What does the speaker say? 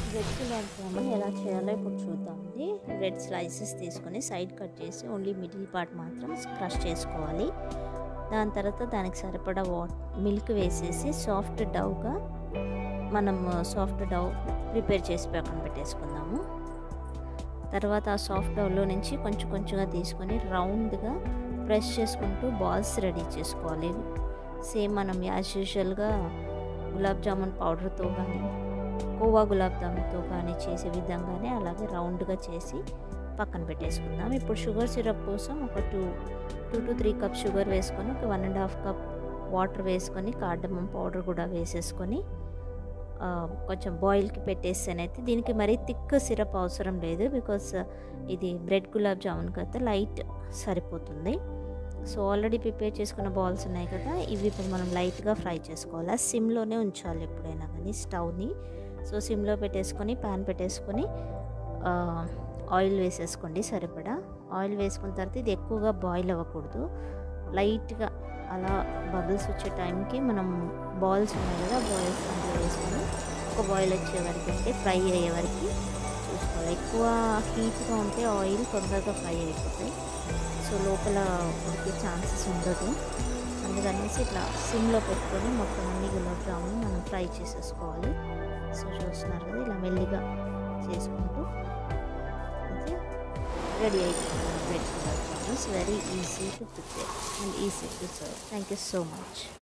bread gulab jamun ఎలా చేయాలో ఇప్పుడు చూద్దామండి బ్రెడ్ స్లైసెస్ తీసుకొని సైడ్ కట్ చేసి ఓన్లీ మిడిల్ పార్ట్ మాత్రం క్రష్ చేసుకోవాలి దాని తర్వాత దానికి సరిపడా వాట్ మిల్క్ వేసేసి సాఫ్ట్ డవ్గా మనం సాఫ్ట్ డవ్ ప్రిపేర్ చేసి పక్కన పెట్టేసుకుందాము తర్వాత ఆ సాఫ్ట్ డవ్లో నుంచి కొంచెం కొంచెంగా తీసుకొని రౌండ్గా ప్రెస్ చేసుకుంటూ బాల్స్ రెడీ చేసుకోవాలి సేమ్ మనం యాజ్ యూజువల్గా గులాబ్ జామున్ పౌడర్తో కానీ కోవా గులాబ్ జామున్తో కానీ చేసే విధంగానే అలాగే రౌండ్గా చేసి పక్కన పెట్టేసుకుందాం ఇప్పుడు షుగర్ సిరప్ కోసం ఒక two two to three cup sugar వేసుకొని ఒక one and half cup water వేసుకొని కార్డమం పౌడర్ కూడా వేసేసుకొని కొంచెం బాయిల్కి పెట్టేస్తేనైతే దీనికి మరీ థిక్ సిరప్ అవసరం లేదు బికాస్ ఇది బ్రెడ్ గులాబ్ జామున్ కదా లైట్ సరిపోతుంది సో ఆల్రెడీ ప్రిపేర్ చేసుకున్న బాల్స్ ఉన్నాయి కదా ఇవి ఇప్పుడు మనం లైట్గా ఫ్రై చేసుకోవాలి సిమ్లోనే ఉంచాలి ఎప్పుడైనా కానీ స్టవ్ని సో సిమ్లో పెట్టేసుకొని ప్యాన్ పెట్టేసుకొని ఆయిల్ వేసేసుకోండి సరిపడా ఆయిల్ వేసుకున్న తర్వాత ఇది ఎక్కువగా బాయిల్ అవ్వకూడదు లైట్గా అలా బబుల్స్ వచ్చే టైంకి మనం బాల్స్ ఉన్నాయి కదా బాయిల్స్ అందులో వేసుకొని ఒక బాయిల్ వచ్చే వరకు అంటే ఫ్రై అయ్యే వరకు చూసుకోవాలి ఎక్కువ హీట్గా ఉంటే ఆయిల్ తొందరగా ఫ్రై అయిపోతాయి సో లోపల ఉడికే ఛాన్సెస్ ఉండదు అందుకనేసి ఇట్లా సిమ్లో పెట్టుకొని మొత్తం అన్ని గులాబ్ జామున్ మనం ఫ్రై చేసేసుకోవాలి సో చూస్తున్నారు కదా ఇలా మెల్లిగా చేసుకుంటూ అయితే రెడీ అయిపోతుంది bread gulab jamuns very easy to prepare and easy to serve thank you so much